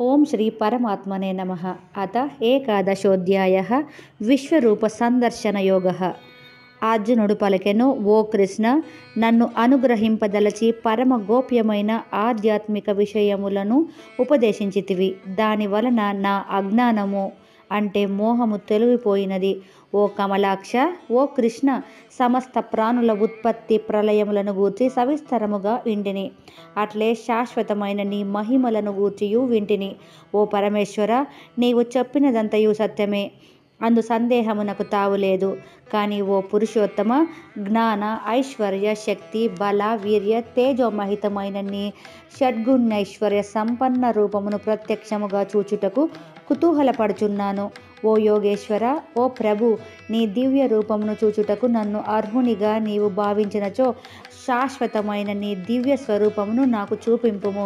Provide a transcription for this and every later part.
ఓం శ్రీ పరమాత్మనే నమ అత ఏకాదశోధ్యాయ విశ్వరూప సందర్శన యోగ అర్జునుడు పలికెను ఓ కృష్ణ నన్ను అనుగ్రహింపదలచి పరమ గోప్యమైన ఆధ్యాత్మిక విషయములను ఉపదేశించితివి దాని వలన నా అజ్ఞానము అంటే మోహము తొలగిపోయినది ఓ కమలాక్ష ఓ కృష్ణ సమస్త ప్రాణుల ఉత్పత్తి ప్రళయములను గూర్చి సవిస్తరముగా వింటిని అట్లే శాశ్వతమైన నీ మహిమలను గూర్చియు వింటిని ఓ పరమేశ్వర నీవు చెప్పినదంతయు సత్యమే అందు సందేహమునకు తావులేదు కానీ ఓ పురుషోత్తమ జ్ఞాన ఐశ్వర్య శక్తి బల వీర్య తేజోమహితమైన నీ షడ్గుణైశ్వర్య సంపన్న రూపమును ప్రత్యక్షముగా చూచుటకు కుతూహలపడుచున్నాను ఓ యోగేశ్వర ఓ ప్రభు నీ దివ్య రూపమును చూచుటకు నన్ను అర్హునిగా నీవు భావించినచో శాశ్వతమైన నీ దివ్య స్వరూపమును నాకు చూపింపుము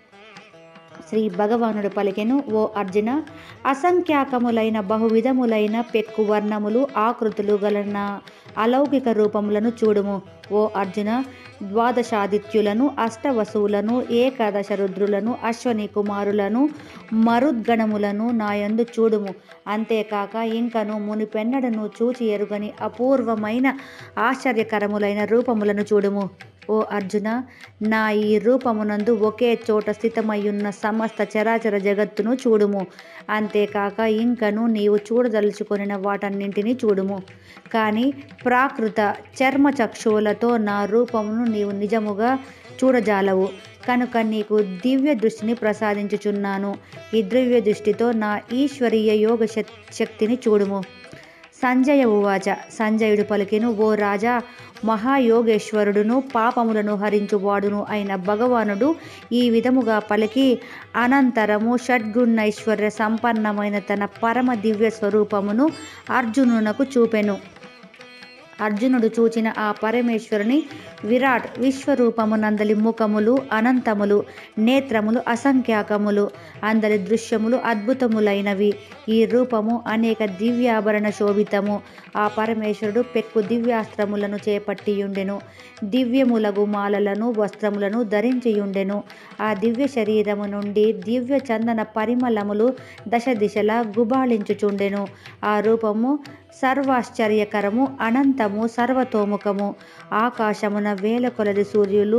శ్రీ భగవానుడు పలికెను ఓ అర్జున అసంఖ్యాకములైన బహువిధములైన పెక్కు వర్ణములు ఆకృతులు గలన అలౌకిక రూపములను చూడుము ఓ అర్జున ద్వాదశాదిత్యులను అష్టవసువులను ఏకాదశ రుద్రులను అశ్వని కుమారులను మరుద్గణములను నాయందు చూడుము అంతేకాక ఇంకను మునిపెన్నడను చూచి ఎరుగని అపూర్వమైన ఆశ్చర్యకరములైన రూపములను చూడుము ఓ అర్జున నా ఈ రూపమునందు ఒకే చోట స్థితమయ్యున్న సమస్త చరాచర జగత్తును చూడుము అంతేకాక ఇంకను నీవు చూడదలుచుకొనిన వాటన్నింటినీ చూడుము కానీ ప్రాకృత చర్మ చక్షువులతో నా రూపమును నీవు నిజముగా చూడజాలవు కనుక నీకు దివ్య దృష్టిని ప్రసాదించుచున్నాను ఈ దివ్య దృష్టితో నా ఈశ్వరీయ యోగ శక్తిని చూడుము సంజయ ఉవాచ సంజయుడు పలికెను ఓ రాజా మహాయోగేశ్వరుడును పాపములను హరించువాడును అయిన భగవానుడు ఈ విధముగా పలికి అనంతరము షడ్గుణైశ్వర్య సంపన్నమైన తన పరమ దివ్య స్వరూపమును అర్జునునకు చూపెను అర్జునుడు చూచిన ఆ పరమేశ్వరుని విరాట్ విశ్వరూపమునందలి ముఖములు అనంతములు నేత్రములు అసంఖ్యాకములు అందరి దృశ్యములు అద్భుతములైనవి ఈ రూపము అనేక దివ్యాభరణ శోభితము ఆ పరమేశ్వరుడు పెక్కు దివ్యాస్త్రములను చేపట్టియుండెను దివ్యములగు మాలలను వస్త్రములను ధరించియుండెను ఆ దివ్య శరీరము నుండి దివ్య చందన పరిమళములు దశ దిశలా గుబాళించుచుండెను ఆ రూపము సర్వాశ్చర్యకరము అనంతము సర్వతోముఖము ఆకాశమున వేల కొలది సూర్యులు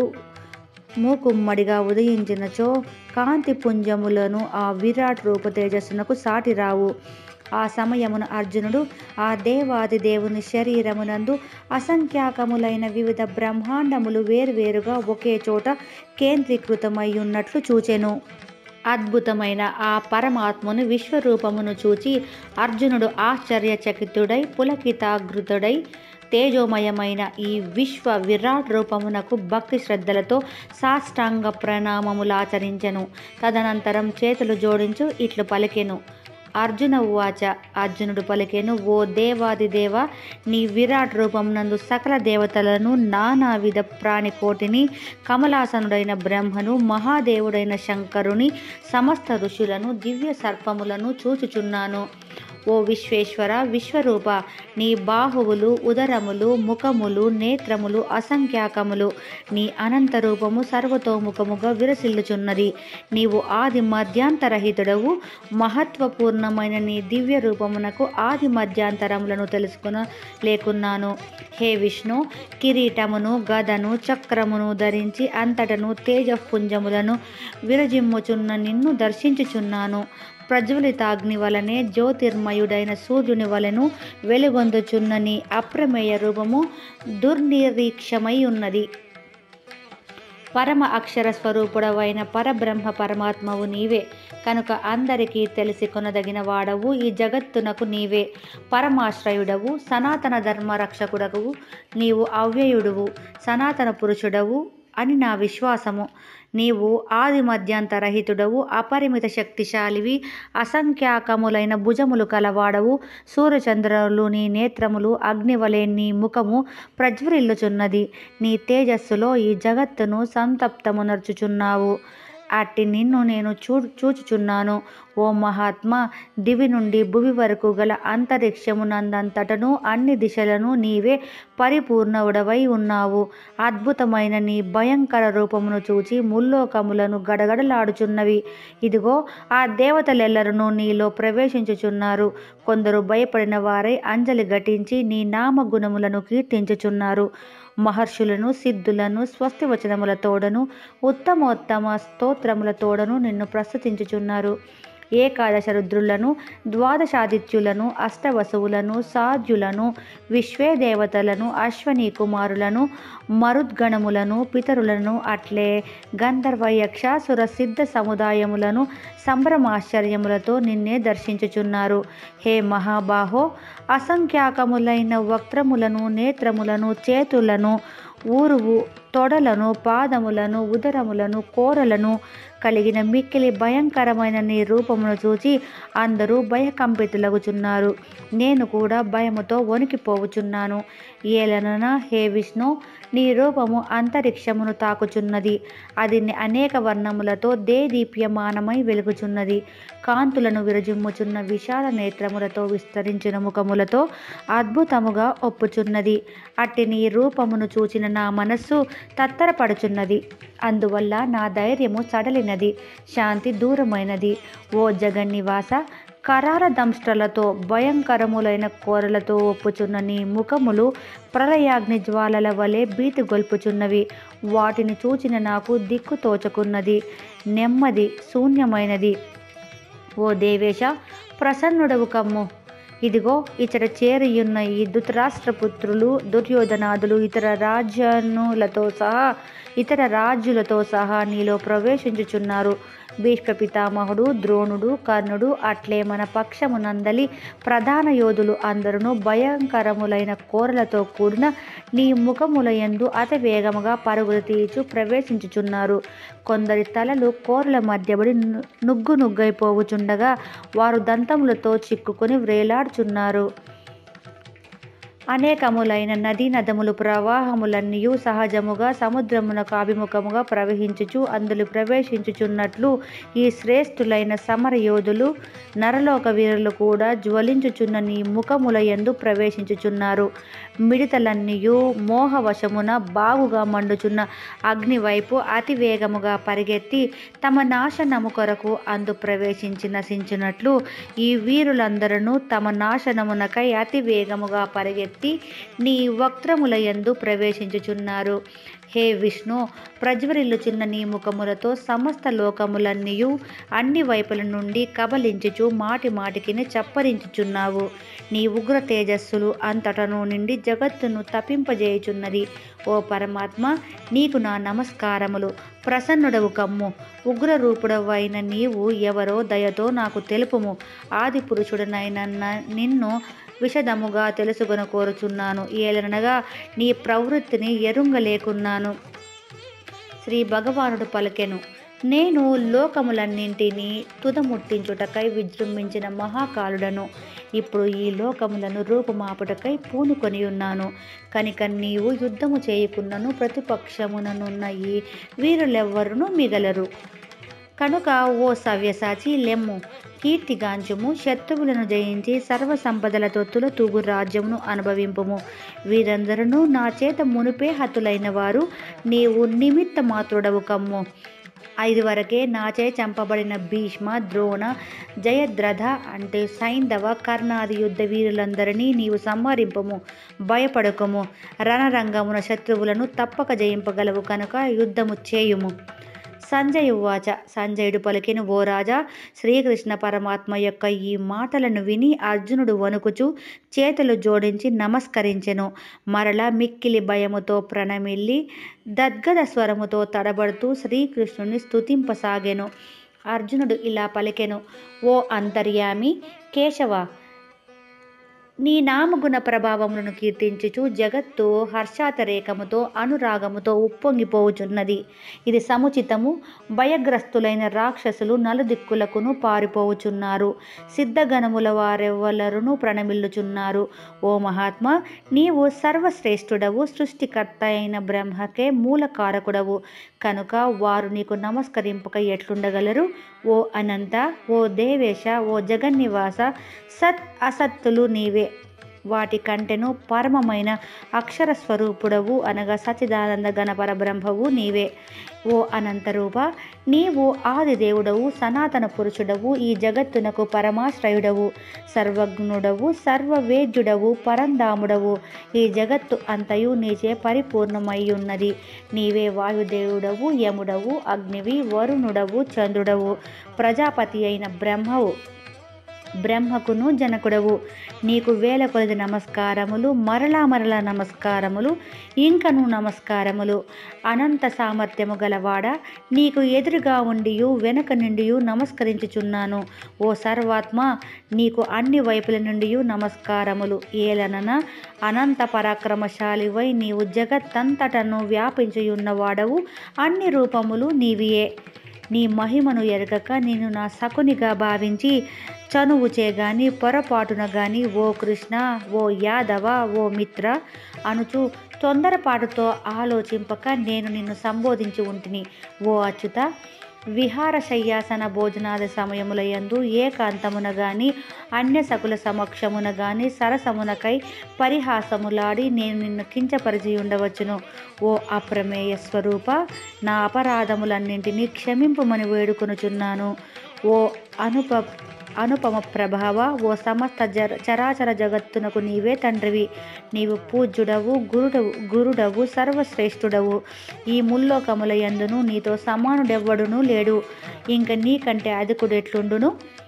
మూకుమ్మడిగా ఉదయించినచో కాంతి పుంజములను ఆ విరాట్ రూప తేజస్సునకు సాటి రావు ఆ సమయమున అర్జునుడు ఆ దేవాది దేవుని శరీరమునందు అసంఖ్యాకములైన వివిధ బ్రహ్మాండములు వేరువేరుగా ఒకే చోట కేంద్రీకృతమై ఉన్నట్లు చూచెను అద్భుతమైన ఆ పరమాత్మను విశ్వరూపమును చూచి అర్జునుడు ఆశ్చర్యచకితుడై పులకితాగృతుడై తేజోమయమైన ఈ విశ్వ విరాట్ రూపమునకు భక్తి శ్రద్ధలతో సాష్టాంగ ప్రణామములు ఆచరించెను తదనంతరం చేతులు జోడించు ఇట్లు పలికెను అర్జున ఉవాచ అర్జునుడు పలికెను ఓ దేవాది దేవ నీ విరాట్ రూపమునందు సకల దేవతలను నానావిధ ప్రాణికోటిని కమలాసనుడైన బ్రహ్మను మహాదేవుడైన శంకరుని సమస్త ఋషులను దివ్య సర్పములను చూచుచున్నాను ఓ విశ్వేశ్వర విశ్వరూప నీ బాహువులు ఉదరములు ముఖములు నేత్రములు అసంఖ్యాకములు నీ అనంత రూపము సర్వతోముఖముగా విరసిల్లుచున్నది నీవు ఆది మధ్యాంతరహితుడవు మహత్వపూర్ణమైన నీ దివ్య రూపమునకు ఆది మధ్యాంతరములను తెలుసుకున లేకున్నాను హే విష్ణు కిరీటమును గదను చక్రమును ధరించి అంతటను తేజపుంజములను విరజిమ్ముచున్న నిన్ను దర్శించుచున్నాను ప్రజ్వలితాగ్ని వలనే జ్యోతిర్మయుడైన సూర్యుని వలెను వెలుగొందుచున్న నీ అప్రమేయ రూపము దుర్నిరీక్షమై ఉన్నది పరమ అక్షర స్వరూపుడవైన పరబ్రహ్మ పరమాత్మవు నీవే కనుక అందరికీ తెలిసి కొనదగిన వాడవు ఈ జగత్తునకు నీవే పరమాశ్రయుడవు సనాతన ధర్మ రక్షకుడవు నీవు అవ్యయుడువు సనాతన పురుషుడవు అని నా విశ్వాసము నీవు ఆది మధ్యాంతరహితుడవు అపరిమిత శక్తిశాలివి అసంఖ్యాకములైన భుజములు కలవాడవు సూర్యచంద్రులు నీ నేత్రములు అగ్నివలే నీ ముఖము ప్రజ్వరిల్లుచున్నది నీ తేజస్సులో ఈ జగత్తును సంతప్తమునర్చుచున్నావు అట్టి నిన్ను నేను చూ చూచుచున్నాను ఓ మహాత్మా దివి నుండి భువి వరకు గల అంతరిక్షమునందంతటను అన్ని దిశలను నీవే పరిపూర్ణవుడవై ఉన్నావు అద్భుతమైన నీ భయంకర రూపమును చూచి ముల్లోకములను గడగడలాడుచున్నవి ఇదిగో ఆ దేవతలెల్లరూ నీలో ప్రవేశించుచున్నారు కొందరు భయపడిన వారై అంజలి ఘటించి నీ నామగుణములను కీర్తించుచున్నారు మహర్షులను సిద్ధులను స్వస్తి వచనములతోడను ఉత్తమోత్తమ స్తోత్రములతోడను నిన్ను ప్రస్తుతించుచున్నారు ఏకాదశ రుద్రులను ద్వాదశాదిత్యులను అష్టవసువులను సాధ్యులను విశ్వేదేవతలను అశ్వనీ కుమారులను మరుద్గణములను పితరులను అట్లే గంధర్వ యక్షాసుర సిద్ధ సముదాయములను సంభ్రమాశ్చర్యములతో నిన్నే దర్శించుచున్నారు హే మహాబాహో అసంఖ్యాకములైన వక్త్రములను నేత్రములను చేతులను ఊరువు తొడలను పాదములను ఉదరములను కోరలను కలిగిన మిక్కిలి భయంకరమైన నీ రూపమును చూచి అందరూ భయకంపితులగుచున్నారు నేను కూడా భయముతో వణికిపోవుచున్నాను ఏలనన హే విష్ణు నీ రూపము అంతరిక్షమును తాకుచున్నది అది అనేక వర్ణములతో దేదీప్యమానమై వెలుగుచున్నది కాంతులను విరజిమ్ముచున్న విశాల నేత్రములతో విస్తరించిన ముఖములతో అద్భుతముగా ఒప్పుచున్నది అట్టి నీ రూపమును చూచిన నా మనస్సు తత్తరపడుచున్నది అందువల్ల నా ధైర్యము సడలినది శాంతి దూరమైనది ఓ జగన్నివాస కరార దంష్ట్రలతో భయంకరములైన కోరలతో ఒప్పుచున్న నీ ముఖములు ప్రళయాగ్ని జ్వాలల వలె భీతి గొల్పుచున్నవి వాటిని చూచిన నాకు దిక్కు తోచకున్నది నెమ్మది శూన్యమైనది ఓ దేవేశ ప్రసన్నుడవు కమ్ము ఇదిగో ఇతర చేరియున్న ఈ ధృతరాష్ట్రపుత్రులు దుర్యోధనాదులు ఇతర రాజ్యానులతో సహా ఇతర రాజ్యులతో సహా నీలో ప్రవేశించుచున్నారు భీష్మ పితామహుడు ద్రోణుడు కర్ణుడు అట్లే మన పక్షమునందలి ప్రధాన యోధులు అందరూ భయంకరములైన కోరలతో కూడిన నీ ముఖములయందు అతి వేగముగా పరుగులు తీయచు ప్రవేశించుచున్నారు కొందరి తలలు కోరల మధ్యబడి నుగ్గు నుగ్గైపోవుచుండగా వారు దంతములతో చిక్కుకొని వ్రేలాడుచున్నారు అనేకములైన నదీ నదములు ప్రవాహములన్నీయు సహజముగా సముద్రమునకు అభిముఖముగా ప్రవహించుచు అందులో ప్రవేశించుచున్నట్లు ఈ శ్రేష్ఠులైన సమర యోధులు నరలోక వీరులు కూడా జ్వలించుచున్న నీ ముఖముల యందు ప్రవేశించుచున్నారు మిడతలన్నీయు మోహవశమున బాగుగా మండుచున్న అగ్ని వైపు అతి వేగముగా పరిగెత్తి తమ నాశనము కొరకు అందు ప్రవేశించి నశించినట్లు ఈ వీరులందరూ తమ నాశనమునకై అతి వేగముగా పరిగెత్తి నీ వక్త్రముల యందు ప్రవేశించుచున్నారు హే విష్ణు ప్రజ్వరిల్లుచున్న నీ ముఖములతో సమస్త లోకములన్నీయు అన్ని వైపుల నుండి కబలించుచు మాటి మాటికిని చప్పరించుచున్నావు నీ ఉగ్ర తేజస్సులు అంతటను నిండి జగత్తును తపింపజేయుచున్నది ఓ పరమాత్మ నీకు నా నమస్కారములు ప్రసన్నుడవు కమ్ము ఉగ్రరూపుడవైన నీవు ఎవరో దయతో నాకు తెలుపుము ఆది పురుషుడనైన న- నిన్ను విషదముగా తెలుసుకొన కోరుచున్నాను ఏలనగా నీ ప్రవృత్తిని ఎరుంగలేకున్నాను శ్రీ భగవానుడు పలికెను నేను లోకములన్నింటినీ తుదముట్టించుటకై విజృంభించిన మహాకాలుడను ఇప్పుడు ఈ లోకములను రూపుమాపుటకై పూనుకొని ఉన్నాను కనుక నీవు యుద్ధము చేయకున్నను ప్రతిపక్షముననున్న ఈ వీరులెవ్వరును మిగలరు కనుక ఓ సవ్యసాచి లెమ్ము కీర్తిగాంచుము శత్రువులను జయించి సర్వ సంపదలతో తులతూగు రాజ్యమును అనుభవింపుము వీరందరూ నా చేత మునిపే హతులైన వారు నీవు నిమిత్త మాత్రుడవు కమ్ము ఐదు వరకే నాచే చంపబడిన భీష్మ ద్రోణ జయద్రథ అంటే సైంధవ కర్ణాది యుద్ధ వీరులందరినీ నీవు సంహరింపము భయపడకము రణరంగమున శత్రువులను తప్పక జయింపగలవు కనుక యుద్ధము చేయుము సంజయ్ ఉవాచ సంజయుడు పలికిన ఓ రాజా శ్రీకృష్ణ పరమాత్మ యొక్క ఈ మాటలను విని అర్జునుడు వణుకుచు చేతులు జోడించి నమస్కరించెను మరలా మిక్కిలి భయముతో ప్రణమిల్లి దద్గద స్వరముతో తడబడుతూ శ్రీకృష్ణుని స్తుతింపసాగెను అర్జునుడు ఇలా పలికెను ఓ అంతర్యామి కేశవ నీ నామగుణ ప్రభావములను కీర్తించుచు జగత్తు హర్షాతరేకముతో అనురాగముతో ఉప్పొంగిపోవుచున్నది ఇది సముచితము భయగ్రస్తులైన రాక్షసులు నలుదిక్కులకును పారిపోవుచున్నారు సిద్ధగణముల వారెవ్వలరును ప్రణమిల్లుచున్నారు ఓ మహాత్మా నీవు సర్వశ్రేష్ఠుడవు సృష్టికర్త అయిన బ్రహ్మకే మూలకారకుడవు కనుక వారు నీకు నమస్కరింపక ఎట్లుండగలరు ఓ అనంత ఓ దేవేశ ఓ జగన్నివాస సత్ అసత్తులు నీవే వాటి కంటెను పరమమైన అక్షర స్వరూపుడవు అనగా సచిదానంద గణ పరబ్రహ్మవు నీవే ఓ అనంతరూప నీవు ఆది దేవుడవు సనాతన పురుషుడవు ఈ జగత్తునకు పరమాశ్రయుడవు సర్వజ్ఞుడవు సర్వవేద్యుడవు పరంధాముడవు ఈ జగత్తు అంతయు నీచే పరిపూర్ణమయ్యున్నది నీవే వాయుదేవుడవు యముడవు అగ్నివి వరుణుడవు చంద్రుడవు ప్రజాపతి అయిన బ్రహ్మవు బ్రహ్మకును జనకుడవు నీకు వేల కొలది నమస్కారములు మరలా మరలా నమస్కారములు ఇంకను నమస్కారములు అనంత సామర్థ్యము గలవాడ నీకు ఎదురుగా ఉండియు వెనక నుండి నమస్కరించుచున్నాను ఓ సర్వాత్మ నీకు అన్ని వైపుల నుండి నమస్కారములు ఏలనన అనంత పరాక్రమశాలివై నీవు జగత్తంతటను వ్యాపించియున్నవాడవు అన్ని రూపములు నీవియే నీ మహిమను ఎరగక నేను నా సకునిగా భావించి చనువు చేగాని పొరపాటున గాని ఓ కృష్ణ ఓ యాదవ ఓ మిత్ర అనుచు తొందరపాటుతో ఆలోచింపక నేను నిన్ను సంబోధించి ఉంటిని ఓ అచ్యుత విహార శయ్యాసన భోజనాది సమయముల యందు ఏకాంతమున గాని అన్య సకుల సమక్షమున గాని సరసమునకై పరిహాసములాడి నేను నిన్ను కించపరిచి ఉండవచ్చును ఓ అప్రమేయ స్వరూప నా అపరాధములన్నింటినీ క్షమింపుమని వేడుకొనుచున్నాను ఓ అనుప అనుపమ ప్రభావ ఓ సమస్త జర చరాచర జగత్తునకు నీవే తండ్రివి నీవు పూజ్యుడవు గురుడవు గురుడవు సర్వశ్రేష్ఠుడవు ఈ ముల్లోకముల యందును నీతో సమానుడెవ్వడును లేడు ఇంక నీకంటే అధికుడెట్లుండును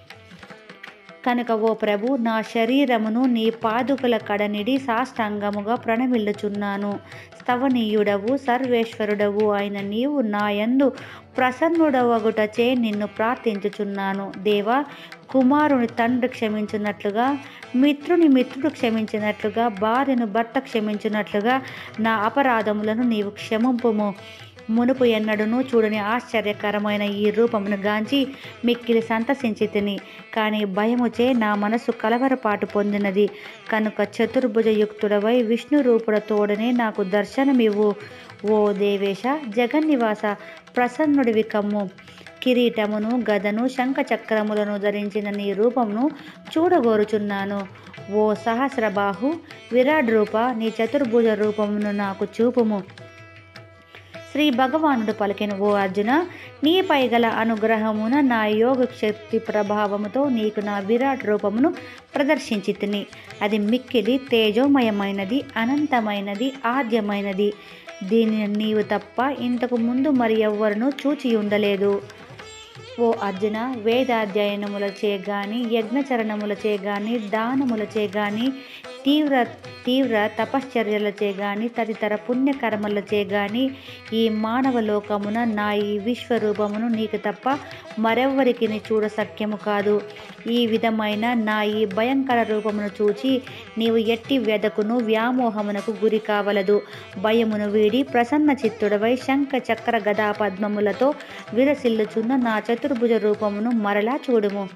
కనుక ఓ ప్రభు నా శరీరమును నీ పాదుకల కడనిడి సాష్టాంగముగా ప్రణమిల్లుచున్నాను స్తవనీయుడవు సర్వేశ్వరుడవు అయిన నీవు నాయందు ప్రసన్నుడవగుటచే నిన్ను ప్రార్థించుచున్నాను దేవా కుమారుని తండ్రి క్షమించినట్లుగా మిత్రుని మిత్రుడు క్షమించినట్లుగా భార్యను భర్త క్షమించినట్లుగా నా అపరాధములను నీవు క్షమింపుము మునుపు ఎన్నడూనూ చూడని ఆశ్చర్యకరమైన ఈ రూపమును గాంచి మిక్కిలి సంతసించి తిని కానీ భయముచే నా మనసు కలవరపాటు పొందినది కనుక చతుర్భుజయుక్తుడవై విష్ణు రూపుడ తోడనే నాకు దర్శనమివ్వు ఓ దేవేశ జగన్నివాస ప్రసన్నుడివి కమ్ము కిరీటమును గదను శంఖచక్రములను ధరించిన నీ రూపమును చూడగోరుచున్నాను ఓ సహస్రబాహు విరాట్ రూప నీ చతుర్భుజ రూపమును నాకు చూపుము శ్రీ భగవానుడు పలికిన ఓ అర్జున నీపై గల అనుగ్రహమున నా యోగ శక్తి ప్రభావముతో నీకు నా విరాట్ రూపమును ప్రదర్శించి తిని అది మిక్కిలి తేజోమయమైనది అనంతమైనది ఆద్యమైనది దీనిని నీవు తప్ప ఇంతకు ముందు మరి ఎవ్వరునూ చూచి ఉండలేదు ఓ అర్జున వేదాధ్యయనములచే గాని యజ్ఞచరణములచే గాని దానములచే గాని తీవ్ర తీవ్ర తపశ్చర్యలచే గాని తదితర పుణ్యకర్మలచే గాని ఈ మానవ లోకమున నా ఈ విశ్వరూపమును నీకు తప్ప మరెవ్వరికి చూడ సఖ్యము కాదు ఈ విధమైన నా ఈ భయంకర రూపమును చూచి నీవు ఎట్టి వ్యధకును వ్యామోహమునకు గురి కావలదు భయమును వీడి ప్రసన్న చిత్తుడవై శంఖ చక్ర గదా పద్మములతో విరసిల్లుచున్న నా చతుర్భుజ రూపమును మరలా చూడుము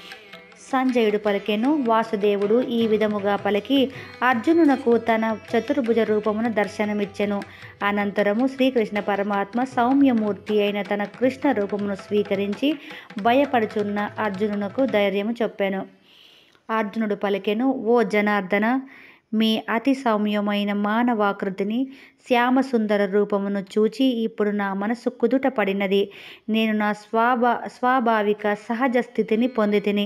సంజయుడు పలికెను వాసుదేవుడు ఈ విధముగా పలికి అర్జునునకు తన చతుర్భుజ రూపమున దర్శనమిచ్చెను అనంతరము శ్రీకృష్ణ పరమాత్మ సౌమ్యమూర్తి అయిన తన కృష్ణ రూపమును స్వీకరించి భయపడుచున్న అర్జునునకు ధైర్యము చెప్పాను అర్జునుడు పలికెను ఓ జనార్దన మీ అతి సౌమ్యమైన మానవాకృతిని శ్యామసుందర రూపమును చూచి ఇప్పుడు నా మనసు కుదుట పడినది నేను నా స్వాభా స్వాభావిక సహజ స్థితిని పొందితిని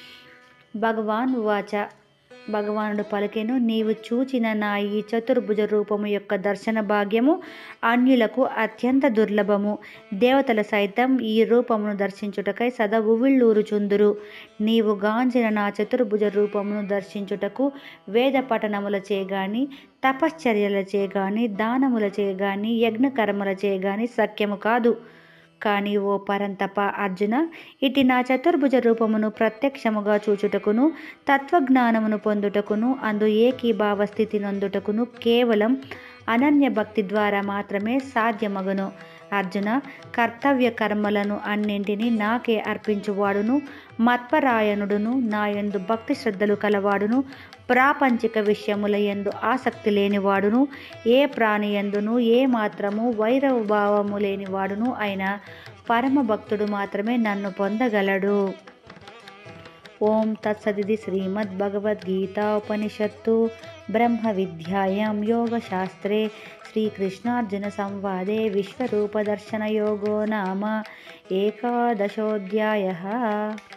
భగవాన్ వాచ భగవానుడు పలికెను నీవు చూచిన నా ఈ చతుర్భుజ రూపము యొక్క దర్శన భాగ్యము అన్యులకు అత్యంత దుర్లభము దేవతల సైతం ఈ రూపమును దర్శించుటకై సదా ఉవిళ్ళూరుచుందురు నీవు గాంచిన నా చతుర్భుజ రూపమును దర్శించుటకు వేద పఠనములచే గాని తపశ్చర్యలచే గాని దానములచే గాని యజ్ఞకర్మలచే గాని సఖ్యము కాదు కానీ ఓ పరంతప అర్జున ఇటు నా చతుర్భుజ రూపమును ప్రత్యక్షముగా చూచుటకును తత్వజ్ఞానమును పొందుటకును అందు ఏకీభావ స్థితి నొందుటకును కేవలం అనన్య భక్తి ద్వారా మాత్రమే సాధ్యమగును అర్జున కర్తవ్య కర్మలను అన్నింటినీ నాకే అర్పించువాడును మత్పరాయణుడును నా యందు భక్తి శ్రద్ధలు కలవాడును ప్రాపంచిక విషయముల యందు ఆసక్తి లేనివాడును ఏ ప్రాణి యందును ఏ మాత్రము వైరవ భావము లేనివాడును అయిన పరమ భక్తుడు మాత్రమే నన్ను పొందగలడు ఓం తత్సదిది శ్రీమద్భగవద్గీతా ఉపనిషత్తు బ్రహ్మ విద్యాయాం యోగశాస్త్రే శ్రీకృష్ణార్జున సంవాదే విశ్వరూపదర్శనయోగో నామ ఏకాదశోऽధ్యాయः